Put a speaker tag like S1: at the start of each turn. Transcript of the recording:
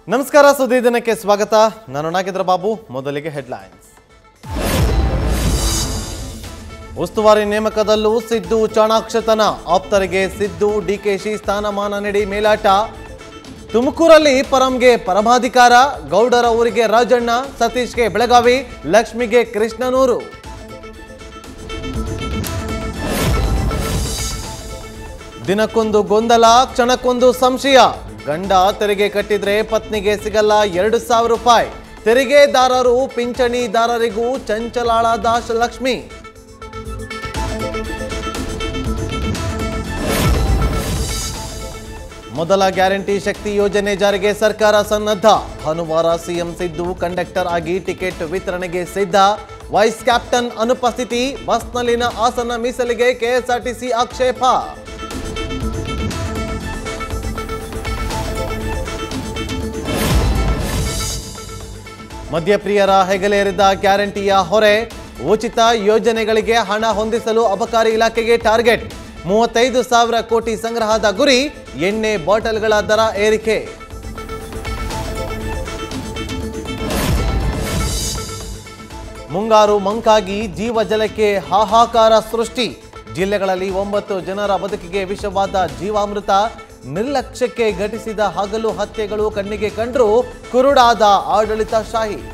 S1: ನಮಸ್ಕಾರ ಸುದ್ದಿ ದಿನಕ್ಕೆ ಸ್ವಾಗತ ನಾನು ನಾಗೇಂದ್ರ ಬಾಬು ಮೊದಲಿಗೆ ಹೆಡ್ಲೈನ್ಸ್ ಉಸ್ತುವಾರಿ ನೇಮಕದಲ್ಲೂ ಸಿದ್ದು ಚಾಣಾಕ್ಷತನ ಆಪ್ತರಿಗೆ ಸಿದ್ದು ಡಿಕೆಶಿ ಸ್ಥಾನಮಾನ ನೀಡಿ ಮೇಲಾಟ ತುಮಕೂರಲ್ಲಿ ಪರಂಗೆ ಪರಮಾಧಿಕಾರ ಗೌಡರ ಊರಿಗೆ ರಾಜಣ್ಣ ಸತೀಶ್ಗೆ ಬೆಳಗಾವಿ ಲಕ್ಷ್ಮಿಗೆ ಕೃಷ್ಣನೂರು ದಿನಕ್ಕೊಂದು ಗೊಂದಲ ಕ್ಷಣಕ್ಕೊಂದು ಸಂಶಯ ಗಂಡ ತೆರಿಗೆ ಕಟ್ಟಿದ್ರೆ ಪತ್ನಿಗೆ ಸಿಗಲ್ಲ ಎರಡು ಸಾವಿರ ರೂಪಾಯಿ ತೆರಿಗೆದಾರರು ಪಿಂಚಣಿದಾರರಿಗೂ ಚಂಚಲಾಳ ದಾಶ ಲಕ್ಷ್ಮಿ ಮೊದಲ ಗ್ಯಾರಂಟಿ ಶಕ್ತಿ ಯೋಜನೆ ಜಾರಿಗೆ ಸರ್ಕಾರ ಸನ್ನದ್ಧ ಭಾನುವಾರ ಸಿಎಂ ಸಿದ್ದು ಕಂಡಕ್ಟರ್ ಆಗಿ ಟಿಕೆಟ್ ವಿತರಣೆಗೆ ಸಿದ್ಧ ವೈಸ್ ಕ್ಯಾಪ್ಟನ್ ಅನುಪಸ್ಥಿತಿ ಬಸ್ನಲ್ಲಿನ ಆಸನ ಮೀಸಲಿಗೆ ಕೆಎಸ್ಆರ್ಟಿಸಿ ಆಕ್ಷೇಪ ಮದ್ಯಪ್ರಿಯರ ಹೆಗಲೇರಿದ ಗ್ಯಾರಂಟಿಯ ಹೊರೆ ಉಚಿತ ಯೋಜನೆಗಳಿಗೆ ಹಣ ಹೊಂದಿಸಲು ಅಬಕಾರಿ ಇಲಾಖೆಗೆ ಟಾರ್ಗೆಟ್ ಮೂವತ್ತೈದು ಸಾವಿರ ಕೋಟಿ ಸಂಗ್ರಹದ ಗುರಿ ಎಣ್ಣೆ ಬಾಟಲ್ಗಳ ದರ ಏರಿಕೆ ಮುಂಗಾರು ಮಂಕಾಗಿ ಜೀವಜಲಕ್ಕೆ ಹಾಹಾಕಾರ ಸೃಷ್ಟಿ ಜಿಲ್ಲೆಗಳಲ್ಲಿ ಒಂಬತ್ತು ಜನರ ಬದುಕಿಗೆ ವಿಷವಾದ ಜೀವಾಮೃತ ನಿರ್ಲಕ್ಷ್ಯಕ್ಕೆ ಘಟಿಸಿದ ಹಗಲು ಹತ್ಯೆಗಳು ಕಣ್ಣಿಗೆ ಕಂಡ್ರೂ ಕುರುಡಾದ ಆಡಳಿತಶಾಹಿ